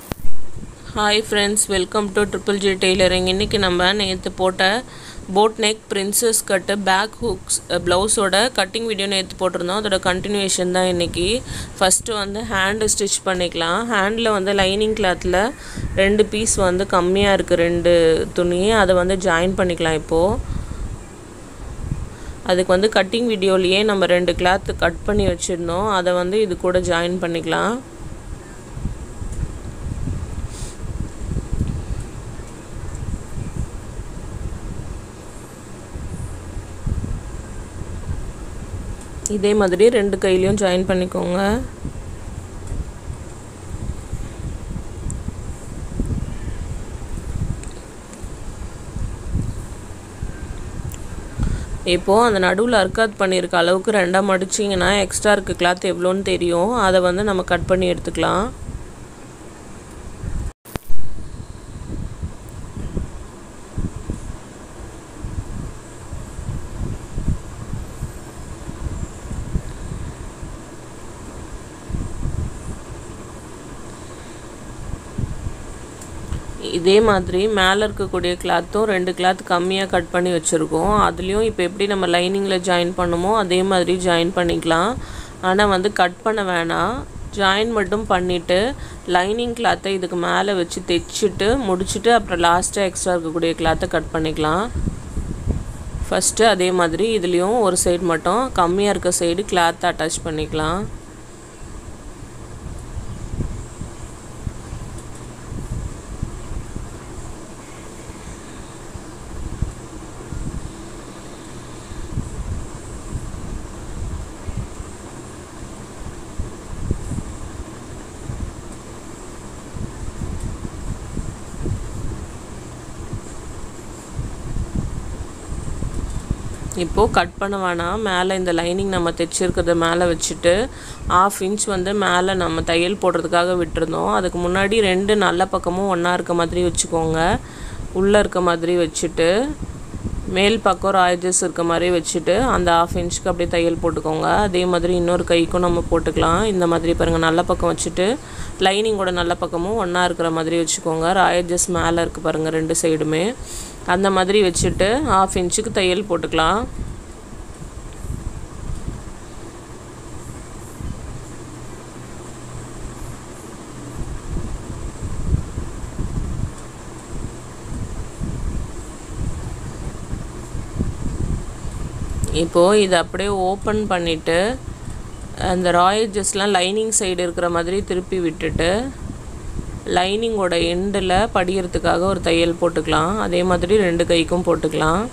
hi friends welcome to triple G tailoring இன்றைக்கி நம்ம நேற்று போட்ட boat neck princess cut back hooks ப்ளவுஸோட கட்டிங் வீடியோ நேற்று போட்டிருந்தோம் அதோட கண்டினியூஷன் தான் இன்றைக்கி ஃபஸ்ட்டு வந்து ஹேண்டு ஸ்டிச் பண்ணிக்கலாம் ஹேண்டில் வந்து லைனிங் கிளாத்தில் ரெண்டு பீஸ் வந்து கம்மியாக இருக்குது ரெண்டு துணி அதை வந்து ஜாயின் பண்ணிக்கலாம் இப்போது அதுக்கு வந்து கட்டிங் வீடியோலேயே நம்ம ரெண்டு கிளாத் கட் பண்ணி வச்சுருந்தோம் அதை வந்து இது கூட ஜாயின் பண்ணிக்கலாம் இதே மாதிரி ரெண்டு கையிலையும் ஜாயின் பண்ணிக்கோங்க இப்போது அந்த நடுவில் அர்க்காத் பண்ணியிருக்க அளவுக்கு ரெண்டாக மடிச்சிங்கன்னா எக்ஸ்ட்ரா இருக்க கிளாத் எவ்வளோன்னு தெரியும் அதை வந்து நம்ம கட் பண்ணி எடுத்துக்கலாம் இதே மாதிரி மேலே இருக்கக்கூடிய கிளாத்தும் ரெண்டு கிளாத் கம்மியாக கட் பண்ணி வச்சுருக்கோம் அதுலேயும் இப்போ எப்படி நம்ம லைனிங்கில் ஜாயின் பண்ணுமோ அதே மாதிரி ஜாயின் பண்ணிக்கலாம் ஆனால் வந்து கட் பண்ண வேணாம் ஜாயின் மட்டும் பண்ணிவிட்டு லைனிங் கிளாத்தை இதுக்கு மேலே வச்சு தைச்சிட்டு முடிச்சுட்டு அப்புறம் லாஸ்ட்டாக எக்ஸ்ட்ரா இருக்கக்கூடிய கிளாத்தை கட் பண்ணிக்கலாம் ஃபஸ்ட்டு அதே மாதிரி இதுலேயும் ஒரு சைடு மட்டும் கம்மியாக இருக்க சைடு கிளாத்தை அட்டாச் பண்ணிக்கலாம் இப்போது கட் பண்ண வேணாம் மேலே இந்த லைனிங் நம்ம தைச்சிருக்கிறத மேலே வச்சுட்டு ஆஃப் இன்ச் வந்து மேலே நம்ம தையல் போடுறதுக்காக விட்டுருந்தோம் அதுக்கு முன்னாடி ரெண்டு நல்ல பக்கமும் ஒன்றா இருக்க மாதிரி வச்சுக்கோங்க உள்ளே இருக்க மாதிரி வச்சுட்டு மேல் பக்கம் ராய்ஜஸ் இருக்க மாதிரி வச்சுட்டு அந்த ஆஃப் இன்ச்சுக்கு அப்படியே தையல் போட்டுக்கோங்க அதே மாதிரி இன்னொரு கைக்கும் நம்ம போட்டுக்கலாம் இந்த மாதிரி பாருங்கள் நல்ல பக்கம் வச்சுட்டு லைனிங்கோட நல்ல பக்கமும் ஒன்றா இருக்கிற மாதிரி வச்சுக்கோங்க ராயஜஸ் மேலே இருக்குது பாருங்கள் ரெண்டு சைடுமே அந்த மாதிரி வச்சுட்டு ஆஃப் இன்ச்சுக்கு தையல் போட்டுக்கலாம் இப்போது இதை அப்படியே ஓப்பன் பண்ணிவிட்டு அந்த ராயஜஸ்லாம் லைனிங் சைடு இருக்கிற மாதிரி திருப்பி விட்டுட்டு லைனிங்கோட எண்டில் படிகிறதுக்காக ஒரு தையல் போட்டுக்கலாம் அதே மாதிரி ரெண்டு கைக்கும் போட்டுக்கலாம்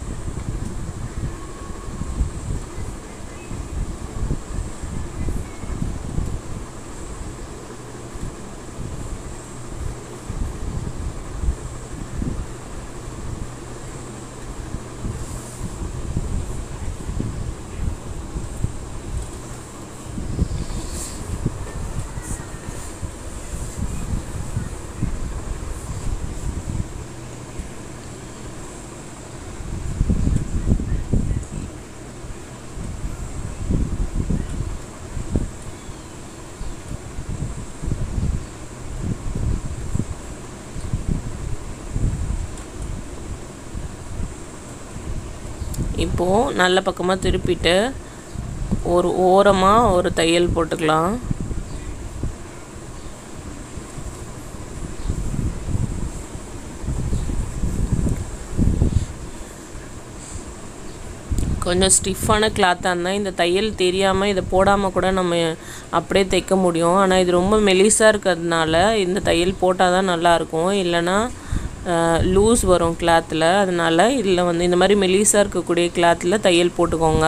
இப்போது நல்ல பக்கமாக திருப்பிட்டு ஒரு ஓரமாக ஒரு தையல் போட்டுக்கலாம் கொஞ்சம் ஸ்டிஃபான கிளாத்தாக இருந்தால் இந்த தையல் தெரியாமல் இதை போடாமல் கூட நம்ம அப்படியே தைக்க முடியும் ஆனால் இது ரொம்ப மெலிசாக இருக்கிறதுனால இந்த தையல் போட்டால் தான் நல்லாயிருக்கும் இல்லைன்னா லூஸ் வரும் கிளாத்தில் அதனால் இதில் வந்து இந்த மாதிரி மெலிசாக இருக்கக்கூடிய கிளாத்தில் தையல் போட்டுக்கோங்க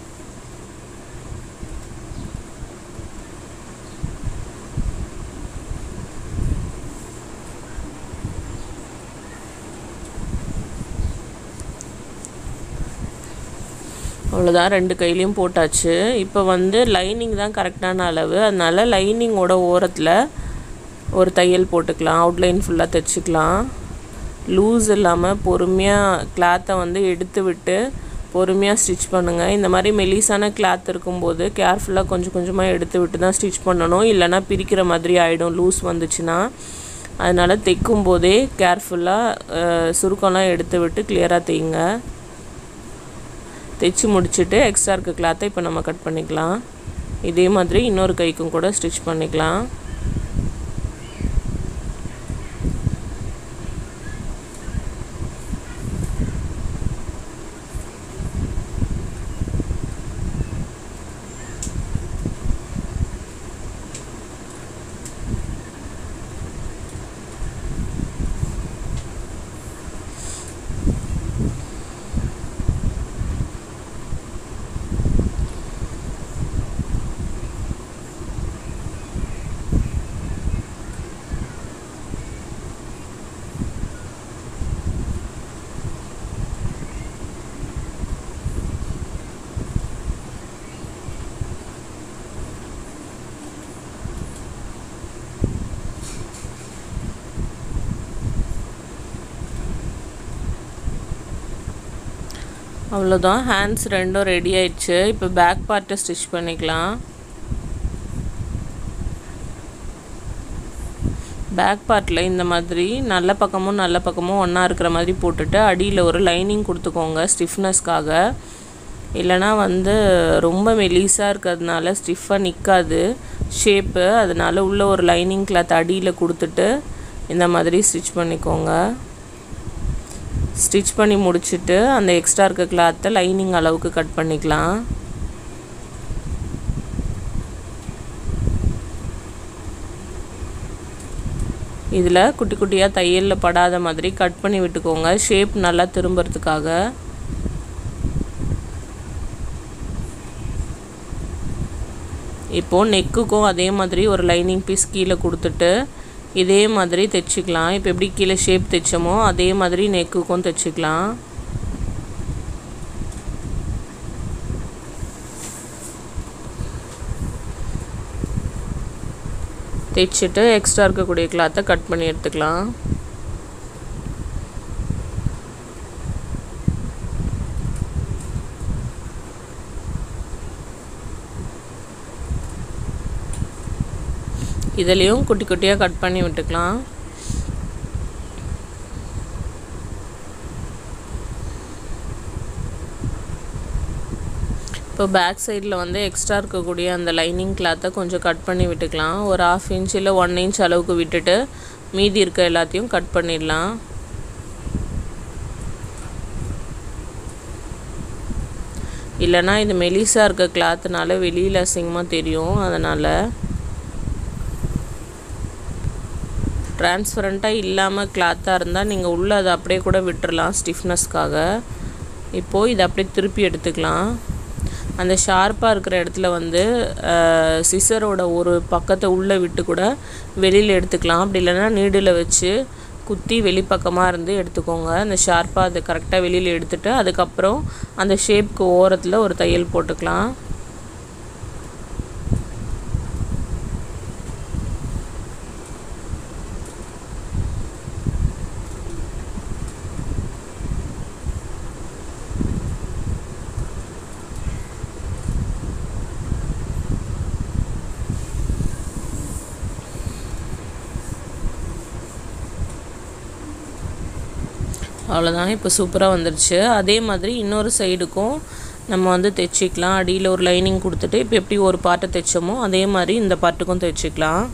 அவ்வளோதான் ரெண்டு கையிலையும் போட்டாச்சு இப்போ வந்து லைனிங் தான் கரெக்டான அளவு அதனால் லைனிங்கோட ஓரத்தில் ஒரு தையல் போட்டுக்கலாம் அவுட்லைன் ஃபுல்லாக தைச்சிக்கலாம் லூஸ் இல்லாமல் பொறுமையாக கிளாத்தை வந்து எடுத்து விட்டு பொறுமையாக ஸ்டிச் பண்ணுங்கள் இந்த மாதிரி மெலிசான கிளாத் இருக்கும்போது கேர்ஃபுல்லாக கொஞ்சம் கொஞ்சமாக எடுத்து விட்டு தான் ஸ்டிச் பண்ணணும் இல்லைனா பிரிக்கிற மாதிரி ஆகிடும் லூஸ் வந்துச்சுன்னா அதனால் தைக்கும் போதே கேர்ஃபுல்லாக சுருக்கம்லாம் எடுத்து விட்டு கிளியராக தைங்க தைச்சி முடிச்சுட்டு எக்ஸ்ட்ரா இருக்க கிளாத்தை இப்போ நம்ம கட் பண்ணிக்கலாம் இதே மாதிரி இன்னொரு கைக்கும் கூட ஸ்டிச் பண்ணிக்கலாம் அவ்வளோதான் ஹேண்ட்ஸ் ரெண்டும் ரெடி ஆயிடுச்சு இப்போ பேக் பார்ட்டை ஸ்டிச் பண்ணிக்கலாம் பேக் பார்ட்டில் இந்த மாதிரி நல்ல பக்கமும் நல்ல பக்கமும் ஒன்றா இருக்கிற மாதிரி போட்டுட்டு அடியில் ஒரு லைனிங் கொடுத்துக்கோங்க ஸ்டிஃப்னஸ்க்காக இல்லைனா வந்து ரொம்ப மெலிஸாக இருக்கிறதுனால ஸ்டிஃபாக நிற்காது ஷேப்பு அதனால் உள்ள ஒரு லைனிங் கிளாத் அடியில் கொடுத்துட்டு இந்த மாதிரி ஸ்டிச் பண்ணிக்கோங்க ஸ்டிச் பண்ணி முடிச்சுட்டு அந்த எக்ஸ்ட்ரா இருக்க கிளாத்தை லைனிங் அளவுக்கு கட் பண்ணிக்கலாம் இதில் குட்டி குட்டியாக தையலில் படாத மாதிரி கட் பண்ணி விட்டுக்கோங்க ஷேப் நல்லா திரும்புறதுக்காக இப்போது நெக்குக்கும் அதே மாதிரி ஒரு லைனிங் பீஸ் கீழே கொடுத்துட்டு இதே மாதிரி தைச்சிக்கலாம் இப்போ எப்படி கீழே ஷேப் தைச்சோமோ அதே மாதிரி நெக்குக்கும் தைச்சிக்கலாம் தைச்சிட்டு எக்ஸ்ட்ரா இருக்கக்கூடிய கிளாத்தை கட் பண்ணி எடுத்துக்கலாம் இதுலேயும் குட்டி குட்டியாக கட் பண்ணி விட்டுக்கலாம் இப்போ பேக் சைடில் வந்து எக்ஸ்ட்ரா இருக்கக்கூடிய அந்த லைனிங் கிளாத்தை கொஞ்சம் கட் பண்ணி விட்டுக்கலாம் ஒரு ஆஃப் இன்ச் இல்லை ஒன் இன்ச் அளவுக்கு விட்டுட்டு மீதி இருக்க எல்லாத்தையும் கட் பண்ணிடலாம் இல்லைனா இது மெலிசாக இருக்க கிளாத்துனால வெளியில் அசிங்கமாக தெரியும் அதனால் டிரான்ஸ்பரண்ட்டாக இல்லாமல் கிளாத்தாக இருந்தால் நீங்கள் உள்ளே அதை அப்படியே கூட விட்டுறலாம் ஸ்டிஃப்னஸ்க்காக இப்போது இதை அப்படியே திருப்பி எடுத்துக்கலாம் அந்த ஷார்ப்பாக இருக்கிற இடத்துல வந்து சிசரோட ஒரு பக்கத்தை உள்ளே விட்டு கூட வெளியில் எடுத்துக்கலாம் அப்படி இல்லைன்னா நீடில் வச்சு குத்தி வெளிப்பக்கமாக இருந்து எடுத்துக்கோங்க அந்த ஷார்ப்பாக அதை கரெக்டாக வெளியில் எடுத்துட்டு அதுக்கப்புறம் அந்த ஷேப்க்கு ஓரத்தில் ஒரு தையல் போட்டுக்கலாம் அவ்வளோதான் இப்போ சூப்பராக வந்துருச்சு அதே மாதிரி இன்னொரு சைடுக்கும் நம்ம வந்து தைச்சிக்கலாம் அடியில் ஒரு லைனிங் கொடுத்துட்டு இப்போ எப்படி ஒரு பார்ட்டை தைச்சோமோ அதே மாதிரி இந்த பார்ட்டுக்கும் தைச்சிக்கலாம்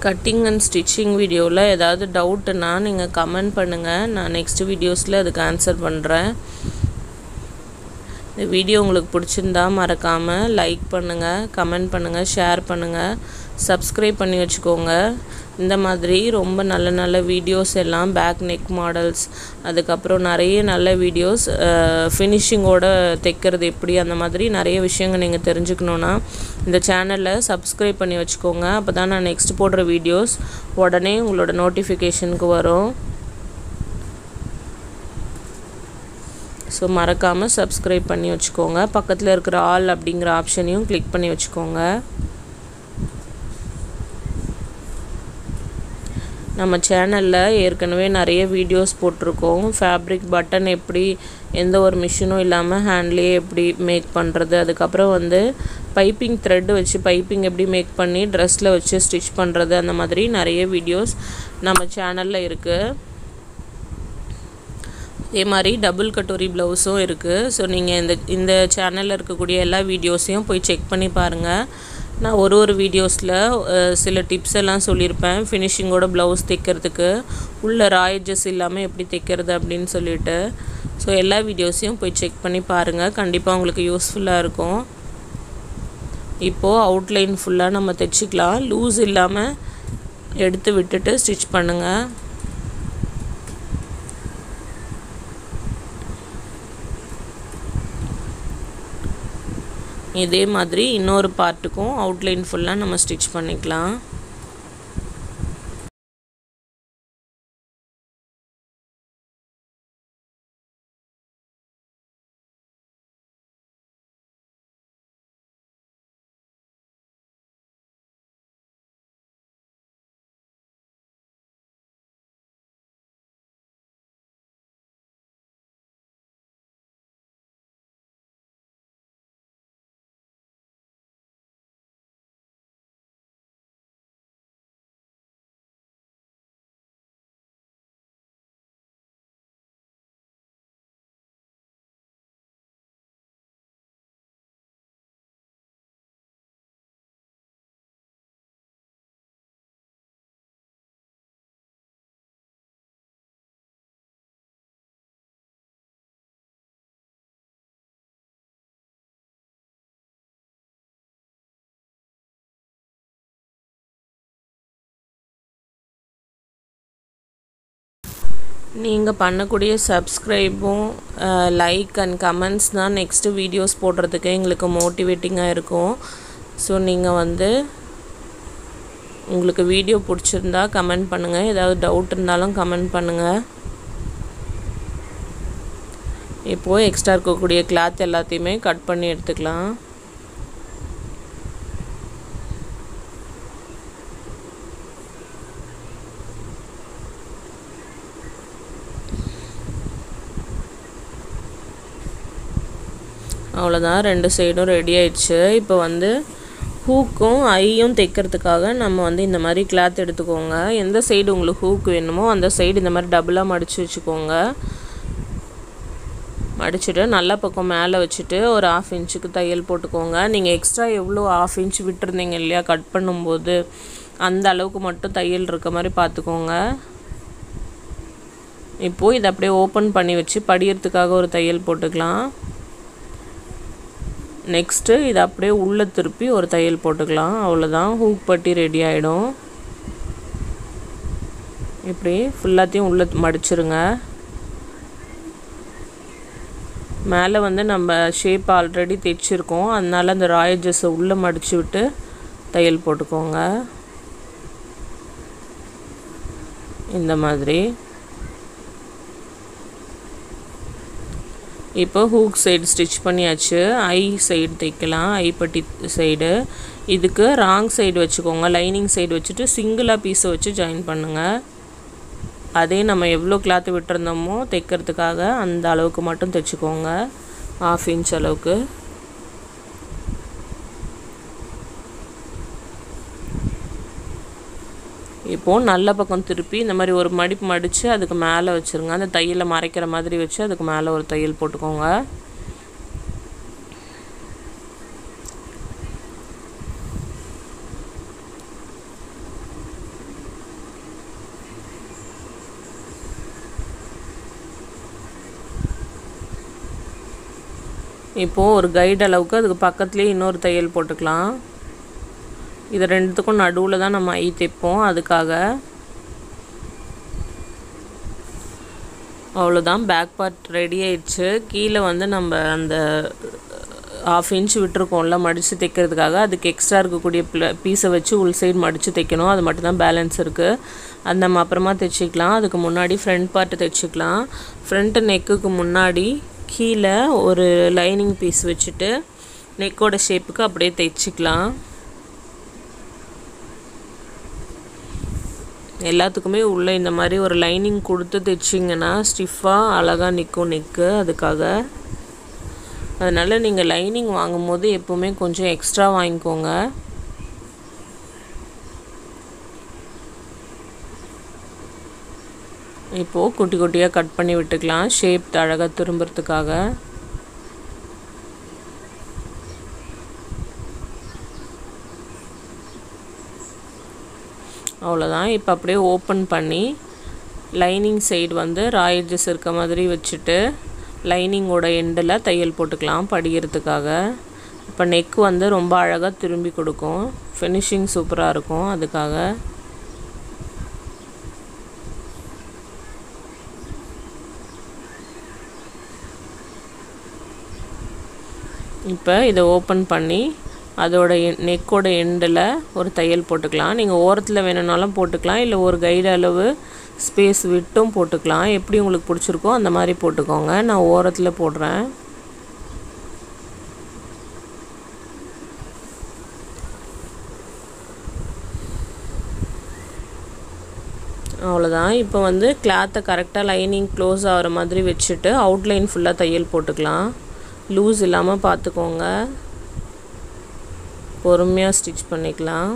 கட்டிங் அண்ட் ஸ்டிச்சிங் வீடியோவில் ஏதாவது டவுட்டுன்னா நீங்கள் கமெண்ட் பண்ணுங்கள் நான் நெக்ஸ்ட் வீடியோஸில் அதுக்கு ஆன்சர் பண்ணுறேன் இந்த வீடியோ உங்களுக்கு பிடிச்சிருந்தா மறக்காமல் லைக் பண்ணுங்கள் கமெண்ட் பண்ணுங்கள் ஷேர் பண்ணுங்கள் சப்ஸ்கிரைப் பண்ணி வச்சுக்கோங்க இந்த மாதிரி ரொம்ப நல்ல நல்ல வீடியோஸ் எல்லாம் பேக் நெக் மாடல்ஸ் அதுக்கப்புறம் நிறைய நல்ல வீடியோஸ் ஃபினிஷிங்கோட தைக்கிறது எப்படி அந்த மாதிரி நிறைய விஷயங்கள் நீங்கள் தெரிஞ்சுக்கணுன்னா இந்த சேனலை சப்ஸ்கிரைப் பண்ணி வச்சுக்கோங்க அப்போ தான் நான் நெக்ஸ்ட் போடுற வீடியோஸ் உடனே உங்களோட நோட்டிஃபிகேஷனுக்கு வரும் ஸோ மறக்காமல் சப்ஸ்கிரைப் பண்ணி வச்சுக்கோங்க பக்கத்தில் இருக்கிற ஆல் அப்படிங்கிற ஆப்ஷனையும் கிளிக் பண்ணி வச்சுக்கோங்க நம்ம சேனலில் ஏற்கனவே நிறைய வீடியோஸ் போட்டிருக்கோம் ஃபேப்ரிக் பட்டன் எப்படி எந்த ஒரு மிஷினும் இல்லாமல் ஹேண்ட்லேயே எப்படி மேக் பண்ணுறது அதுக்கப்புறம் வந்து பைப்பிங் த்ரெட் வச்சு பைப்பிங் எப்படி மேக் பண்ணி ட்ரெஸ்ஸில் வச்சு ஸ்டிச் பண்ணுறது அந்த மாதிரி நிறைய வீடியோஸ் நம்ம சேனலில் இருக்குது அதே மாதிரி டபுள் கட்டோரி ப்ளவுஸும் இருக்குது ஸோ நீங்கள் இந்த இந்த சேனலில் இருக்கக்கூடிய எல்லா வீடியோஸையும் போய் செக் பண்ணி பாருங்கள் நான் ஒரு ஒரு வீடியோஸில் சில டிப்ஸ் எல்லாம் சொல்லியிருப்பேன் ஃபினிஷிங்கோட ப்ளவுஸ் தைக்கிறதுக்கு உள்ள ராயஜஸ் இல்லாமல் எப்படி தைக்கிறது அப்படின்னு சொல்லிட்டு ஸோ எல்லா வீடியோஸையும் போய் செக் பண்ணி பாருங்கள் கண்டிப்பாக உங்களுக்கு யூஸ்ஃபுல்லாக இருக்கும் இப்போது அவுட்லைன் ஃபுல்லாக நம்ம தைச்சிக்கலாம் லூஸ் இல்லாமல் எடுத்து விட்டுட்டு ஸ்டிச் பண்ணுங்கள் இதே மாதிரி இன்னொரு பார்ட்டுக்கும் அவுட்லைன் ஃபுல்லாக நம்ம ஸ்டிச் பண்ணிக்கலாம் நீங்கள் பண்ணக்கூடிய சப்ஸ்கிரைபும் லைக் அண்ட் கமெண்ட்ஸ் தான் நெக்ஸ்ட்டு வீடியோஸ் போடுறதுக்கு எங்களுக்கு மோட்டிவேட்டிங்காக இருக்கும் ஸோ நீங்கள் வந்து உங்களுக்கு வீடியோ பிடிச்சிருந்தா கமெண்ட் பண்ணுங்கள் ஏதாவது டவுட் இருந்தாலும் கமெண்ட் பண்ணுங்கள் இப்போது எக்ஸ்ட்ரா இருக்கக்கூடிய கிளாத் எல்லாத்தையுமே கட் பண்ணி எடுத்துக்கலாம் அவ்வளோதான் ரெண்டு சைடும் ரெடி ஆயிடுச்சு இப்போ வந்து ஹூக்கும் ஐயும் தைக்கிறதுக்காக நம்ம வந்து இந்த மாதிரி கிளாத் எடுத்துக்கோங்க எந்த சைடு உங்களுக்கு ஹூக் வேணுமோ அந்த சைடு இந்த மாதிரி டபுளாக மடித்து வச்சுக்கோங்க மடிச்சுட்டு நல்ல பக்கம் மேலே வச்சுட்டு ஒரு ஆஃப் இன்ச்சுக்கு தையல் போட்டுக்கோங்க நீங்கள் எக்ஸ்ட்ரா எவ்வளோ ஆஃப் இன்ச் விட்டுருந்தீங்க இல்லையா கட் பண்ணும்போது அந்த அளவுக்கு மட்டும் தையல் இருக்க மாதிரி பார்த்துக்கோங்க இப்போது இதை அப்படியே ஓப்பன் பண்ணி வச்சு படியறதுக்காக ஒரு தையல் போட்டுக்கலாம் நெக்ஸ்ட்டு இதை அப்படியே உள்ளே திருப்பி ஒரு தையல் போட்டுக்கலாம் அவ்வளோதான் ஹூக் பட்டி ரெடி ஆகிடும் இப்படி ஃபுல்லாத்தையும் உள்ளே மடிச்சிருங்க மேலே வந்து நம்ம ஷேப் ஆல்ரெடி தைச்சிருக்கோம் அதனால அந்த ராயஜஸை உள்ளே மடித்து விட்டு தையல் போட்டுக்கோங்க இந்த மாதிரி இப்போ ஹூக் சைடு ஸ்டிச் பண்ணியாச்சு ஐ சைடு தைக்கலாம் ஐப்பட்டி சைடு இதுக்கு ராங் சைடு வச்சுக்கோங்க லைனிங் சைடு வச்சுட்டு சிங்கிளாக பீஸை வச்சு ஜாயின் பண்ணுங்கள் அதே நம்ம எவ்வளோ கிளாத்து விட்டுருந்தோமோ தைக்கிறதுக்காக அந்த அளவுக்கு மட்டும் தைச்சிக்கோங்க ஆஃப் இன்ச் அளவுக்கு இப்போது நல்ல பக்கம் திருப்பி இந்த மாதிரி ஒரு மடிப்பு மடித்து அதுக்கு மேலே வச்சுருங்க அந்த தையலை மறைக்கிற மாதிரி வச்சு அதுக்கு மேலே ஒரு தையல் போட்டுக்கோங்க இப்போது ஒரு கைடு அளவுக்கு அதுக்கு பக்கத்துலேயே இன்னொரு தையல் போட்டுக்கலாம் இது ரெண்டுத்துக்கும் நடுவில் தான் நம்ம ஐ தைப்போம் அதுக்காக அவ்வளோதான் பேக் பார்ட் ரெடி ஆயிடுச்சு கீழே வந்து நம்ம அந்த ஆஃப் இன்ச் விட்டுருக்கோம்ல மடித்து தைக்கிறதுக்காக அதுக்கு எக்ஸ்ட்ரா இருக்கக்கூடிய பீஸை வச்சு உள் சைடு மடித்து தைக்கணும் அது மட்டும்தான் பேலன்ஸ் இருக்குது அது நம்ம அப்புறமா தைச்சிக்கலாம் அதுக்கு முன்னாடி ஃப்ரண்ட் பார்ட்டு தைச்சிக்கலாம் ஃப்ரண்ட் நெக்குக்கு முன்னாடி கீழே ஒரு லைனிங் பீஸ் வச்சுட்டு நெக்கோட ஷேப்புக்கு அப்படியே தைச்சிக்கலாம் எல்லாத்துக்குமே உள்ளே இந்த மாதிரி ஒரு லைனிங் கொடுத்து தைச்சிங்கன்னா ஸ்டிஃபாக அழகாக நிற்கும் நெக்கு அதுக்காக அதனால் நீங்கள் லைனிங் வாங்கும்போது எப்போவுமே கொஞ்சம் எக்ஸ்ட்ரா வாங்கிக்கோங்க இப்போது குட்டி குட்டியாக கட் பண்ணி விட்டுக்கலாம் ஷேப் அழகாக திரும்புறதுக்காக அவ்வளோதான் இப்போ அப்படியே ஓப்பன் பண்ணி லைனிங் சைடு வந்து ராயஜஸ் இருக்க மாதிரி வச்சுட்டு லைனிங்கோட எண்டில் தையல் போட்டுக்கலாம் படிக்கிறதுக்காக இப்போ நெக் வந்து ரொம்ப அழகாக திரும்பி கொடுக்கும் ஃபினிஷிங் சூப்பராக இருக்கும் அதுக்காக இப்போ இதை ஓப்பன் பண்ணி அதோட நெக்கோட எண்டில் ஒரு தையல் போட்டுக்கலாம் நீங்கள் ஓரத்தில் வேணும்னாலும் போட்டுக்கலாம் இல்லை ஒரு கைடு அளவு ஸ்பேஸ் விட்டும் போட்டுக்கலாம் எப்படி உங்களுக்கு பிடிச்சிருக்கோ அந்த மாதிரி போட்டுக்கோங்க நான் ஓரத்தில் போடுறேன் அவ்வளோதான் இப்போ வந்து கிளாத்தை கரெக்டாக லைனிங் க்ளோஸ் ஆகிற மாதிரி வச்சுட்டு அவுட்லைன் ஃபுல்லாக தையல் போட்டுக்கலாம் லூஸ் இல்லாமல் பார்த்துக்கோங்க பொறுமையாக ஸ்டிச் பண்ணிக்கலாம்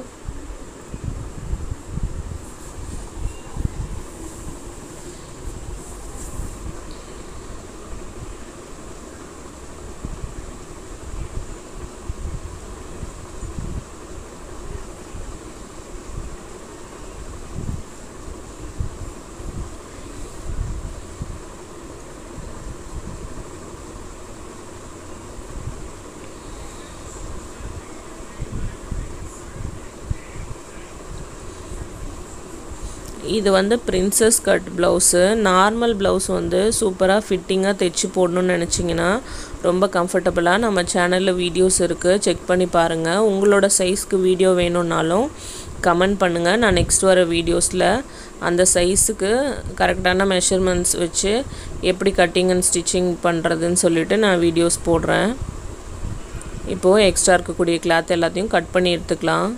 இது வந்து princess cut blouse normal blouse வந்து சூப்பராக ஃபிட்டிங்காக தைச்சி போடணும்னு நினச்சிங்கன்னா ரொம்ப கம்ஃபர்டபுளாக நம்ம சேனலில் வீடியோஸ் இருக்குது செக் பண்ணி பாருங்கள் உங்களோட சைஸ்க்கு வீடியோ வேணும்னாலும் கமெண்ட் பண்ணுங்கள் நான் நெக்ஸ்ட் வர வீடியோஸில் அந்த சைஸுக்கு கரெக்டான மெஷர்மெண்ட்ஸ் வச்சு எப்படி கட்டிங் அண்ட் ஸ்டிச்சிங் பண்ணுறதுன்னு சொல்லிவிட்டு நான் வீடியோஸ் போடுறேன் இப்போது எக்ஸ்ட்ரா இருக்கக்கூடிய கிளாத் எல்லாத்தையும் கட் பண்ணி எடுத்துக்கலாம்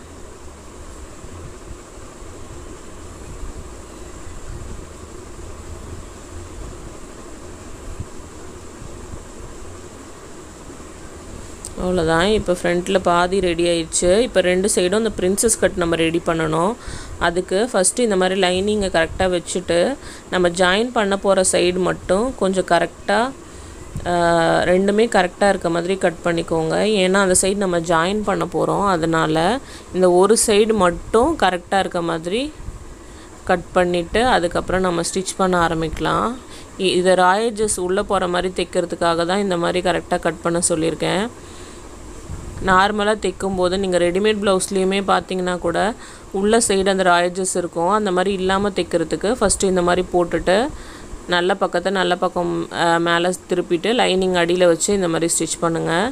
அவ்வளோதான் இப்போ ஃப்ரண்ட்டில் பாதி ரெடி ஆயிடுச்சு இப்போ ரெண்டு சைடும் அந்த பிரின்சஸ் கட் நம்ம ரெடி பண்ணணும் அதுக்கு ஃபஸ்ட்டு இந்த மாதிரி லைனிங்கை கரெக்டாக வச்சுட்டு நம்ம ஜாயின் பண்ண போகிற சைடு மட்டும் கொஞ்சம் கரெக்டாக ரெண்டுமே கரெக்டாக இருக்க மாதிரி கட் பண்ணிக்கோங்க ஏன்னா அந்த சைடு நம்ம ஜாயின் பண்ண போகிறோம் அதனால் இந்த ஒரு சைடு மட்டும் கரெக்டாக இருக்க மாதிரி கட் பண்ணிவிட்டு அதுக்கப்புறம் நம்ம ஸ்டிச் பண்ண ஆரம்பிக்கலாம் இதை ராயேஜஸ் உள்ளே போகிற மாதிரி தைக்கிறதுக்காக தான் இந்த மாதிரி கரெக்டாக கட் பண்ண சொல்லியிருக்கேன் நார்மலாக தைக்கும் போது நீங்கள் ரெடிமேட் ப்ளவுஸ்லேயுமே பார்த்தீங்கன்னா கூட உள்ள சைடு அந்த ராயேஜஸ் இருக்கும் அந்த மாதிரி இல்லாமல் தைக்கிறதுக்கு ஃபஸ்ட்டு இந்த மாதிரி போட்டுட்டு நல்ல பக்கத்தை நல்ல பக்கம் மேலே திருப்பிட்டு லைனிங் அடியில் வச்சு இந்த மாதிரி ஸ்டிச் பண்ணுங்கள்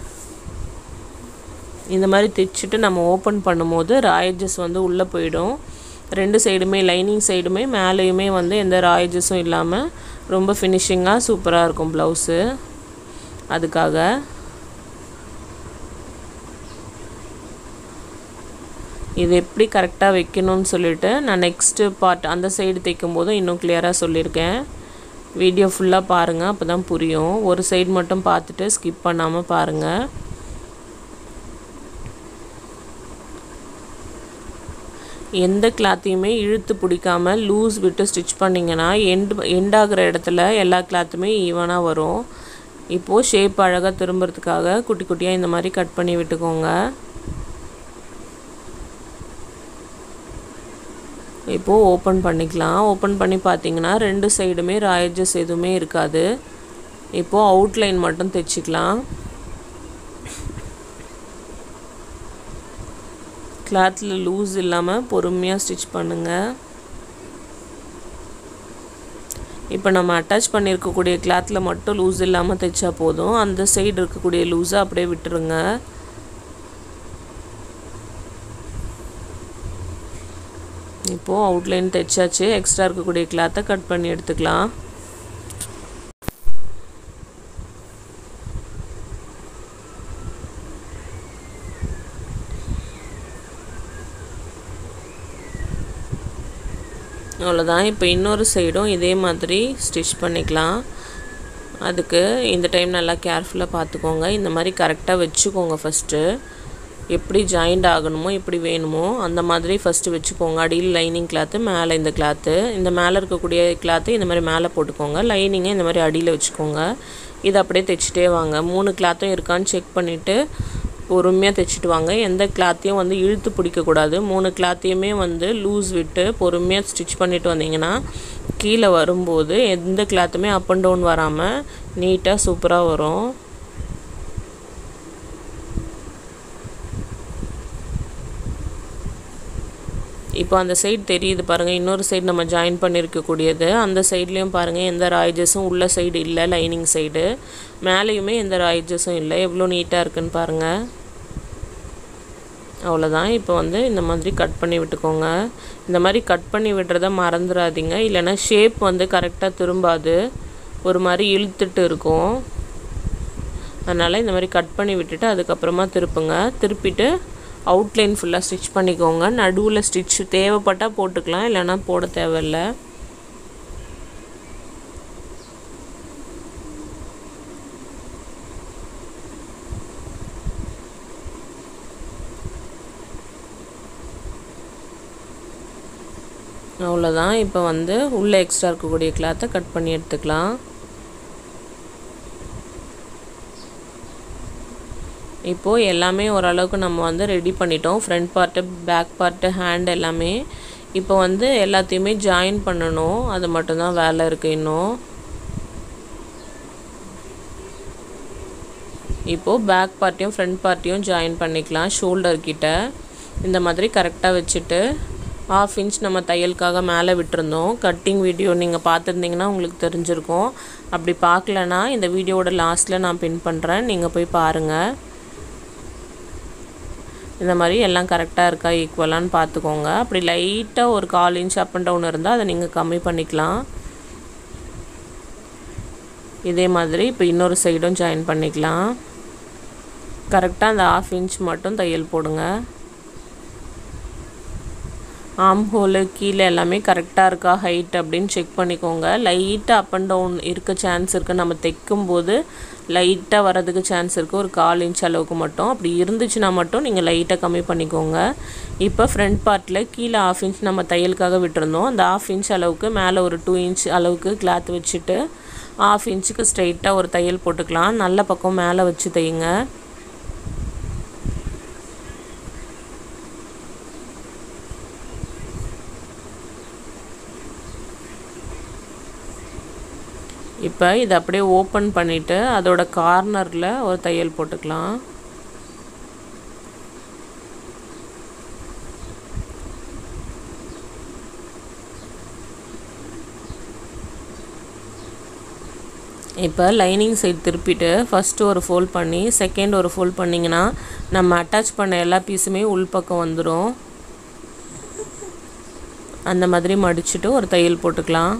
இந்த மாதிரி தைச்சிட்டு நம்ம ஓப்பன் பண்ணும்போது ராயேஜஸ் வந்து உள்ளே போயிடும் ரெண்டு சைடுமே லைனிங் சைடுமே மேலேயுமே வந்து எந்த ராயேஜஸும் இல்லாமல் ரொம்ப ஃபினிஷிங்காக சூப்பராக இருக்கும் ப்ளவுஸு அதுக்காக இது எப்படி கரெக்டாக வைக்கணும்னு சொல்லிட்டு நான் நெக்ஸ்ட்டு பார்ட் அந்த சைடு தைக்கும் போதும் இன்னும் கிளியராக சொல்லியிருக்கேன் வீடியோ ஃபுல்லாக பாருங்கள் அப்போ தான் புரியும் ஒரு சைடு மட்டும் பார்த்துட்டு ஸ்கிப் பண்ணாமல் பாருங்கள் எந்த கிளாத்தையுமே இழுத்து பிடிக்காம லூஸ் விட்டு ஸ்டிச் பண்ணிங்கன்னா எண்ட் எண்ட் ஆகிற இடத்துல எல்லா கிளாத்துமே ஈவனாக வரும் இப்போது ஷேப் அழகாக திரும்புறதுக்காக குட்டி குட்டியாக இந்த மாதிரி கட் பண்ணி விட்டுக்கோங்க இப்போது ஓப்பன் பண்ணிக்கலாம் ஓப்பன் பண்ணி பார்த்தீங்கன்னா ரெண்டு சைடுமே ராயஜஸ் எதுவுமே இருக்காது இப்போது அவுட்லைன் மட்டும் தைச்சிக்கலாம் கிளாத்தில் லூஸ் இல்லாமல் பொறுமையாக ஸ்டிச் பண்ணுங்கள் இப்போ நம்ம அட்டாச் பண்ணியிருக்கக்கூடிய கிளாத்தில் மட்டும் லூஸ் இல்லாமல் தைச்சா போதும் அந்த சைடு இருக்கக்கூடிய லூஸை அப்படியே விட்டுருங்க இப்போது அவுட்லைன் தைச்சாச்சு எக்ஸ்ட்ரா இருக்கக்கூடிய கிளாத்தை கட் பண்ணி எடுத்துக்கலாம் அவ்வளோதான் இப்போ இன்னொரு சைடும் இதே மாதிரி ஸ்டிச் பண்ணிக்கலாம் அதுக்கு இந்த டைம் நல்லா கேர்ஃபுல்லாக பார்த்துக்கோங்க இந்த மாதிரி கரெக்டாக வச்சுக்கோங்க ஃபஸ்ட்டு எப்படி ஜாயிண்ட் ஆகணுமோ எப்படி வேணுமோ அந்த மாதிரி ஃபஸ்ட்டு வச்சுக்கோங்க அடியில் லைனிங் கிளாத்து மேலே இந்த கிளாத்து இந்த மேலே இருக்கக்கூடிய கிளாத்து இந்த மாதிரி மேலே போட்டுக்கோங்க லைனிங்கை இந்த மாதிரி அடியில் வச்சுக்கோங்க இதை அப்படியே தைச்சிட்டே வாங்க மூணு கிளாத்தும் இருக்கான்னு செக் பண்ணிவிட்டு பொறுமையாக தைச்சிட்டு வாங்க எந்த கிளாத்தையும் வந்து இழுத்து பிடிக்கக்கூடாது மூணு கிளாத்தையுமே வந்து லூஸ் விட்டு பொறுமையாக ஸ்டிச் பண்ணிட்டு வந்தீங்கன்னா கீழே வரும்போது எந்த கிளாத்துமே அப் அண்ட் டவுன் வராமல் நீட்டாக சூப்பராக வரும் இப்போ அந்த சைடு தெரியுது பாருங்கள் இன்னொரு சைடு நம்ம ஜாயின் பண்ணியிருக்கக்கூடியது அந்த சைட்லேயும் பாருங்கள் எந்த ராய்ஜஸும் உள்ள சைடு இல்லை லைனிங் சைடு மேலேயுமே எந்த ராய்ஜஸும் இல்லை எவ்வளோ நீட்டாக இருக்குன்னு பாருங்கள் அவ்வளோதான் இப்போ வந்து இந்த மாதிரி கட் பண்ணி விட்டுக்கோங்க இந்த மாதிரி கட் பண்ணி விடுறத மறந்துடாதீங்க இல்லைன்னா ஷேப் வந்து கரெக்டாக திரும்பாது ஒரு மாதிரி இழுத்துட்டு இருக்கும் அதனால் இந்த மாதிரி கட் பண்ணி விட்டுட்டு அதுக்கப்புறமா திருப்புங்க திருப்பிட்டு அவுட்லைன் ஃபுல்லாக ஸ்டிச் பண்ணிக்கோங்க நடுவில் ஸ்டிச் தேவைப்பட்டால் போட்டுக்கலாம் இல்லைன்னா போட தேவையில்ல அவ்வளோதான் இப்போ வந்து உள்ளே எக்ஸ்ட்ரா இருக்கக்கூடிய கிளாத்தை கட் பண்ணி எடுத்துக்கலாம் இப்போது எல்லாமே ஓரளவுக்கு நம்ம வந்து ரெடி பண்ணிட்டோம் front part back part hand எல்லாமே இப்போ வந்து எல்லாத்தையுமே ஜாயின் பண்ணணும் அது மட்டும்தான் வேலை இருக்குது இன்னும் இப்போது பேக் பார்ட்டையும் ஃப்ரண்ட் பார்ட்டையும் ஜாயின் பண்ணிக்கலாம் ஷோல்டர் கிட்ட இந்த மாதிரி கரெக்டாக வச்சுட்டு ஆஃப் இன்ச் நம்ம தையலுக்காக மேலே விட்டுருந்தோம் கட்டிங் வீடியோ நீங்கள் பார்த்துருந்தீங்கன்னா உங்களுக்கு தெரிஞ்சிருக்கும் அப்படி பார்க்கலனா இந்த வீடியோவோட லாஸ்ட்டில் நான் பின் பண்ணுறேன் நீங்கள் போய் பாருங்கள் இந்த மாதிரி எல்லாம் கரெக்டாக இருக்கா ஈக்குவலான்னு பார்த்துக்கோங்க அப்படி லைட்டாக ஒரு கால் இன்ச் அப் அண்ட் டவுன் இருந்தால் அதை நீங்கள் கம்மி பண்ணிக்கலாம் இதே மாதிரி இப்போ இன்னொரு சைடும் ஜாயின் பண்ணிக்கலாம் கரெக்டாக அந்த ஆஃப் இன்ச் மட்டும் தையல் போடுங்க ஆம் ஹோலு கீழே எல்லாமே கரெக்டாக இருக்கா ஹைட் அப்படின்னு செக் பண்ணிக்கோங்க லைட்டாக அப் அண்ட் டவுன் இருக்க சான்ஸ் இருக்குது நம்ம தைக்கும்போது லைட்டாக வரதுக்கு சான்ஸ் இருக்குது ஒரு கால் இன்ச் அளவுக்கு மட்டும் அப்படி இருந்துச்சுன்னா மட்டும் நீங்கள் லைட்டாக கம்மி பண்ணிக்கோங்க இப்போ ஃப்ரண்ட் பார்ட்டில் கீழே ஆஃப் இன்ச் நம்ம தையலுக்காக விட்டுருந்தோம் அந்த ஆஃப் இன்ச் அளவுக்கு மேலே ஒரு டூ இன்ச் அளவுக்கு கிளாத் வச்சுட்டு ஆஃப் இன்ச்சுக்கு ஸ்ட்ரைட்டாக ஒரு தையல் போட்டுக்கலாம் நல்ல பக்கம் மேலே வச்சு தையுங்க இப்போ இதை அப்படியே ஓப்பன் பண்ணிவிட்டு அதோட கார்னரில் ஒரு தையல் போட்டுக்கலாம் இப்போ லைனிங் சைடு திருப்பிட்டு ஃபஸ்ட்டு ஒரு ஃபோல்ட் பண்ணி செகண்ட் ஒரு ஃபோல்ட் பண்ணிங்கன்னா நம்ம அட்டாச் பண்ண எல்லா பீஸுமே உள்பக்கம் வந்துடும் அந்த மாதிரி மடிச்சுட்டு ஒரு தையல் போட்டுக்கலாம்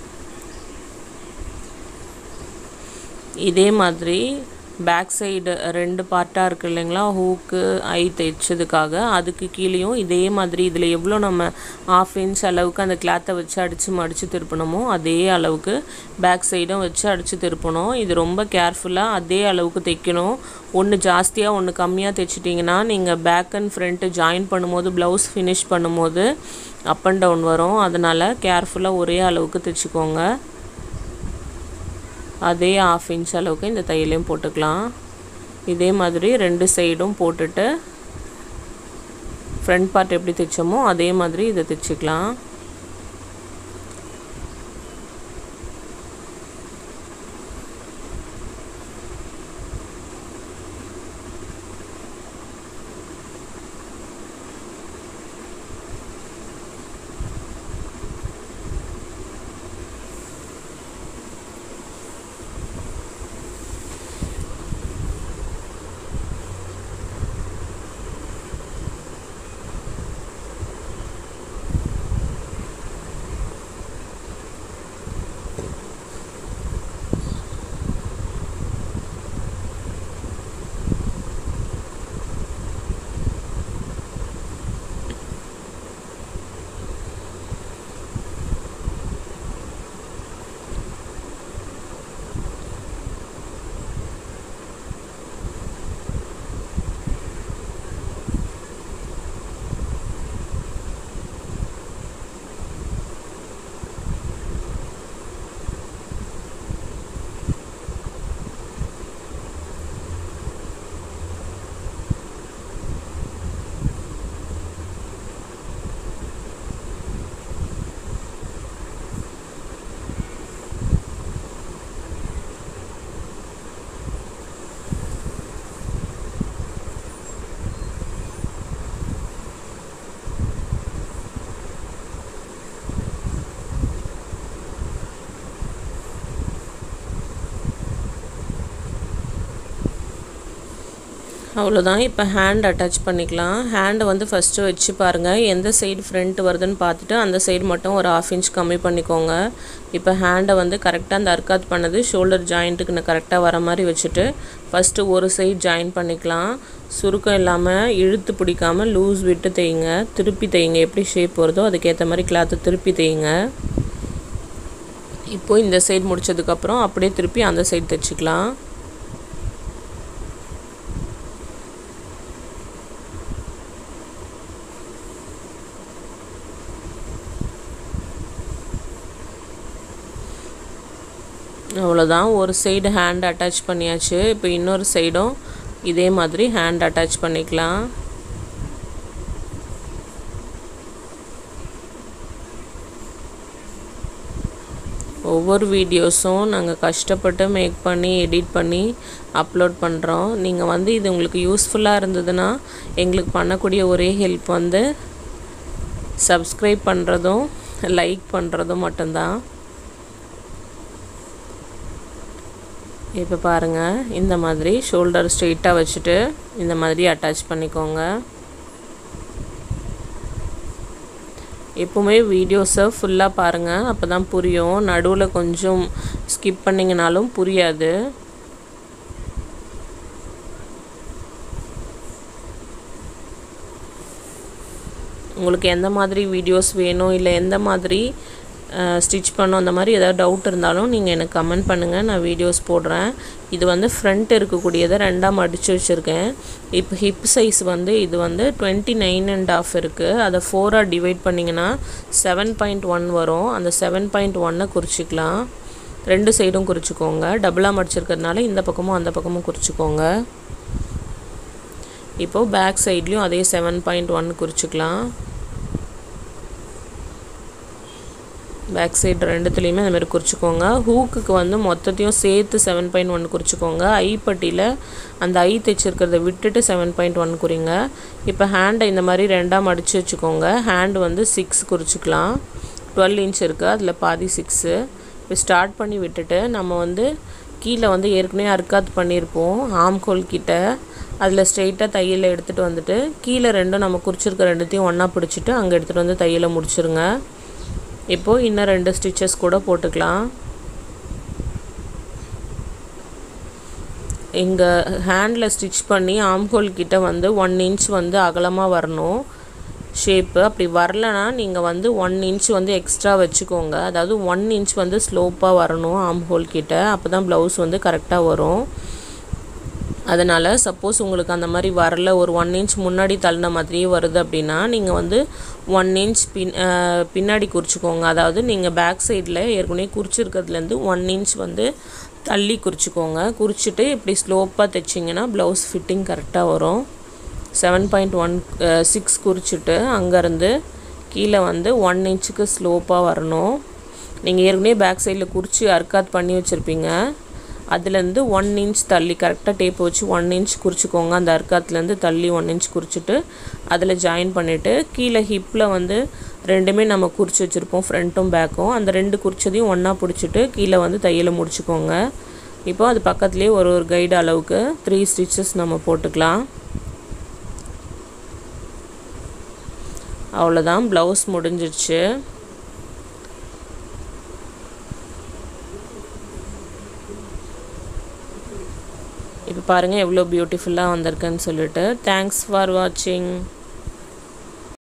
இதே மாதிரி பேக் சைடு ரெண்டு பார்ட்டாக இருக்குது இல்லைங்களா ஹூக்கு ஐ தைச்சதுக்காக அதுக்கு கீழேயும் இதே மாதிரி இதில் எவ்வளோ நம்ம ஆஃப் இன்ச் அளவுக்கு அந்த கிளாத்தை வச்சு அடித்து மடித்து திருப்பணுமோ அதே அளவுக்கு பேக் சைடும் வச்சு அடித்து திருப்பணும் இது ரொம்ப கேர்ஃபுல்லாக அதே அளவுக்கு தைக்கணும் ஒன்று ஜாஸ்தியாக ஒன்று கம்மியாக தைச்சிட்டிங்கன்னா நீங்கள் பேக் அண்ட் ஃப்ரண்ட்டு ஜாயின் பண்ணும்போது ப்ளவுஸ் ஃபினிஷ் பண்ணும்போது அப் அண்ட் டவுன் வரும் அதனால் கேர்ஃபுல்லாக ஒரே அளவுக்கு தைச்சிக்கோங்க அதே ஆஃப் இன்ச் அளவுக்கு இந்த தையலையும் போட்டுக்கலாம் இதே மாதிரி ரெண்டு சைடும் போட்டுட்டு ஃப்ரண்ட் பார்ட் எப்படி தைச்சோமோ அதே மாதிரி இதை தைச்சிக்கலாம் அவ்வளோதான் இப்போ ஹேண்ட் அட்டாச் பண்ணிக்கலாம் ஹேண்டை வந்து ஃபஸ்ட்டு வச்சு பாருங்கள் எந்த சைடு ஃப்ரண்ட் வருதுன்னு பார்த்துட்டு அந்த சைடு மட்டும் ஒரு ஆஃப் இன்ச் கம்மி பண்ணிக்கோங்க இப்போ ஹேண்டை வந்து கரெக்டாக அந்த அர்க்காத் பண்ணது ஷோல்டர் ஜாயிண்ட்டுக்கு கரெக்டாக வர மாதிரி வச்சுட்டு ஃபஸ்ட்டு ஒரு சைடு ஜாயின் பண்ணிக்கலாம் சுருக்கம் இல்லாமல் இழுத்து பிடிக்காமல் லூஸ் விட்டு தேய்ங்க திருப்பி தேய்ங்க எப்படி ஷேப் வருதோ அதுக்கேற்ற மாதிரி கிளாத்தை திருப்பி தேய்ங்க இப்போது இந்த சைடு முடிச்சதுக்கப்புறம் அப்படியே திருப்பி அந்த சைடு தைச்சிக்கலாம் அவ்வளோதான் ஒரு சைடு ஹேண்ட் அட்டாச் பண்ணியாச்சு இப்போ இன்னொரு சைடும் இதே மாதிரி ஹேண்ட் அட்டாச் பண்ணிக்கலாம் ஒவ்வொரு வீடியோஸும் நாங்கள் கஷ்டப்பட்டு மேக் பண்ணி எடிட் பண்ணி அப்லோட் பண்ணுறோம் நீங்கள் வந்து இது உங்களுக்கு யூஸ்ஃபுல்லாக இருந்ததுன்னா எங்களுக்கு பண்ணக்கூடிய ஒரே ஹெல்ப் வந்து சப்ஸ்கிரைப் பண்ணுறதும் லைக் பண்ணுறதும் மட்டும்தான் இப்போ பாருங்கள் இந்த மாதிரி ஷோல்டர் ஸ்ட்ரெயிட்டாக வச்சுட்டு இந்த மாதிரி அட்டாச் பண்ணிக்கோங்க எப்போவுமே வீடியோஸை ஃபுல்லாக பாருங்கள் அப்போ தான் புரியும் நடுவில் கொஞ்சம் ஸ்கிப் பண்ணிங்கனாலும் புரியாது உங்களுக்கு எந்த மாதிரி வீடியோஸ் வேணும் இல்லை எந்த மாதிரி ஸ்டிச் பண்ணோம் அந்த மாதிரி ஏதாவது டவுட் இருந்தாலும் நீங்கள் எனக்கு கமெண்ட் பண்ணுங்கள் நான் வீடியோஸ் போடுறேன் இது வந்து ஃப்ரண்ட் இருக்கக்கூடியதை ரெண்டாக மடித்து வச்சுருக்கேன் இப்போ ஹிப் சைஸ் வந்து இது வந்து டுவெண்ட்டி நைன் அண்ட் ஆஃப் இருக்குது அதை ஃபோராக டிவைட் பண்ணிங்கன்னா செவன் பாயிண்ட் ஒன் வரும் அந்த செவன் பாயிண்ட் ஒன்னை குறிச்சிக்கலாம் ரெண்டு சைடும் குறிச்சிக்கோங்க டபுளாக மடிச்சிருக்கிறதுனால இந்த பக்கமும் அந்த பக்கமும் குறிச்சிக்கோங்க இப்போது பேக் சைட்லேயும் அதே செவன் பாயிண்ட் ஒன் குறிச்சிக்கலாம் பேக் சைடு ரெண்டுத்துலேயுமே அந்த மாதிரி குறிச்சிக்கோங்க ஹூக்குக்கு வந்து மொத்தத்தையும் சேர்த்து செவன் பாயிண்ட் ஒன் குறிச்சிக்கோங்க ஐப்பட்டியில் அந்த ஐ தைச்சிருக்கிறத விட்டுட்டு செவன் பாயிண்ட் ஒன் குறிங்க இப்போ ஹேண்டை இந்த மாதிரி ரெண்டாக மடித்து வச்சுக்கோங்க ஹேண்ட் வந்து சிக்ஸ் குறிச்சிக்கலாம் டுவெல் இன்ச் இருக்குது அதில் பாதி சிக்ஸு இப்போ ஸ்டார்ட் பண்ணி விட்டுட்டு நம்ம வந்து கீழே வந்து ஏற்கனவே அர்க்காத் பண்ணியிருப்போம் ஆம்கோல் கிட்ட அதில் ஸ்ட்ரெயிட்டாக தையலை எடுத்துகிட்டு வந்துட்டு கீழே ரெண்டும் நம்ம குறிச்சிருக்க ரெண்டுத்தையும் ஒன்றா பிடிச்சிட்டு அங்கே எடுத்துகிட்டு வந்து தையலை முடிச்சிருங்க இப்போது இன்னும் ரெண்டு ஸ்டிச்சஸ் கூட போட்டுக்கலாம் இங்கே ஹேண்டில் ஸ்டிச் பண்ணி ஆம்ஹோல் கிட்ட வந்து ஒன் இன்ச் வந்து அகலமாக வரணும் ஷேப்பு அப்படி வரலனா நீங்கள் வந்து ஒன் இன்ச் வந்து எக்ஸ்ட்ரா வச்சுக்கோங்க அதாவது ஒன் இன்ச் வந்து ஸ்லோப்பாக வரணும் ஆம்ஹோல் கிட்ட அப்போ தான் ப்ளவுஸ் வந்து கரெக்டாக வரும் அதனால் சப்போஸ் உங்களுக்கு அந்த மாதிரி வரல ஒரு ஒன் இன்ச் முன்னாடி தள்ளின மாதிரியே வருது அப்படின்னா நீங்கள் வந்து ஒன் இன்ச் பின் பின்னாடி குறிச்சிக்கோங்க அதாவது நீங்கள் பேக் சைடில் ஏற்கனவே குறிச்சிருக்கிறதுலேருந்து ஒன் இன்ச் வந்து தள்ளி குறிச்சிக்கோங்க குறிச்சிட்டு இப்படி ஸ்லோப்பாக தைச்சிங்கன்னா ப்ளவுஸ் ஃபிட்டிங் கரெக்டாக வரும் செவன் பாயிண்ட் ஒன் சிக்ஸ் குறிச்சிட்டு அங்கேருந்து கீழே வந்து ஒன் இன்ச்சுக்கு ஸ்லோப்பாக வரணும் நீங்கள் ஏற்கனவே பேக் சைடில் குறித்து அர்க்காத் பண்ணி வச்சுருப்பீங்க அதுலேருந்து ஒன் இன்ச் தள்ளி கரெக்டாக டேப் வச்சு ஒன் இன்ச் குறிச்சிக்கோங்க அந்த அர்க்காத்துலேருந்து தள்ளி ஒன் இன்ச் குறிச்சிட்டு அதில் ஜாயின் பண்ணிவிட்டு கீழே ஹிப்பில் வந்து ரெண்டுமே நம்ம குறித்து வச்சுருப்போம் ஃப்ரண்ட்டும் பேக்கும் அந்த ரெண்டு குறிச்சதையும் ஒன்றா பிடிச்சிட்டு கீழே வந்து தையலை முடிச்சுக்கோங்க இப்போ அது பக்கத்துலேயே ஒரு ஒரு கைடு அளவுக்கு த்ரீ ஸ்டிச்சஸ் நம்ம போட்டுக்கலாம் அவ்வளோதான் ப்ளவுஸ் முடிஞ்சிடுச்சு இப்போ பாருங்கள் எவ்வளோ பியூட்டிஃபுல்லாக வந்திருக்குன்னு சொல்லிட்டு தேங்க்ஸ் ஃபார் வாட்சிங்